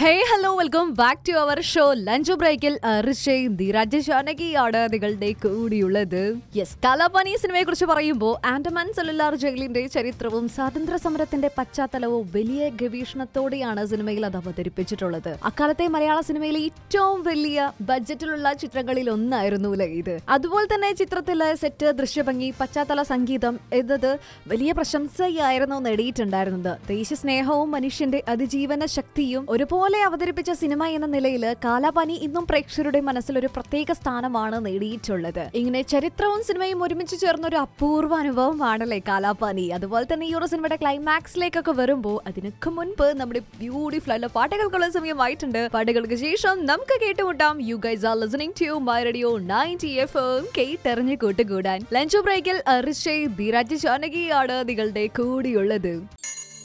hey hello welcome back to our show lunch ബ്രേക്കിൽ ഋഷയും ധീരാജ് ജാനകിയാണ് നിങ്ങളുടെ കൂടിയുള്ളത് യെസ് കലാപാനി സിനിമയെ കുറിച്ച് പറയുമ്പോൾ ആൻഡമാൻ സെല്ലുലാർ ജയിലിന്റെ ചരിത്രവും സ്വാതന്ത്ര്യ സമരത്തിന്റെ പശ്ചാത്തലവും വലിയ ഗവേഷണത്തോടെയാണ് സിനിമയിൽ അത് അവതരിപ്പിച്ചിട്ടുള്ളത് അക്കാലത്തെ മലയാള സിനിമയിലെ ഏറ്റവും വലിയ ബഡ്ജറ്റിലുള്ള ചിത്രങ്ങളിൽ ഒന്നായിരുന്നു അല്ലേ ഇത് അതുപോലെ തന്നെ ചിത്രത്തിലെ സെറ്റ് ദൃശ്യഭംഗി പശ്ചാത്തല സംഗീതം എന്നത് വലിയ പ്രശംസയായിരുന്നു നേടിയിട്ടുണ്ടായിരുന്നത് ദേശസ്നേഹവും മനുഷ്യന്റെ അതിജീവന ശക്തിയും ഒരുപോലെ അവതരിപ്പിച്ച സിനിമ എന്ന നിലയിൽ കാലാപാനി ഇന്നും പ്രേക്ഷകരുടെ മനസ്സിൽ ഒരു പ്രത്യേക സ്ഥാനമാണ് നേടിയിട്ടുള്ളത് ഇങ്ങനെ ചരിത്രവും സിനിമയും ഒരുമിച്ച് ചേർന്ന ഒരു അപൂർവ അനുഭവമാണല്ലേ കാലാപാനി അതുപോലെ തന്നെ ഈ ഒരു സിനിമയുടെ ക്ലൈമാക്സിലേക്കൊക്കെ വരുമ്പോൾ അതിനൊക്കെ മുൻപ് നമ്മുടെ ബ്യൂട്ടിഫുൾ ആയിട്ടുള്ള പാട്ടുകൾക്കുള്ള സമയമായിട്ടുണ്ട് പാട്ടുകൾക്ക് ശേഷം നമുക്ക് കേട്ടുമുട്ടാം you guys are listening to my radio ninety F M കേട്ടെറിഞ്ഞ് കൂട്ടുകൂടാൻ ലഞ്ച് ബ്രേക്കിൽ ഋഷയ് ധീരാജ് ജാനകിയാണ് നിങ്ങളുടെ കൂടിയുള്ളത്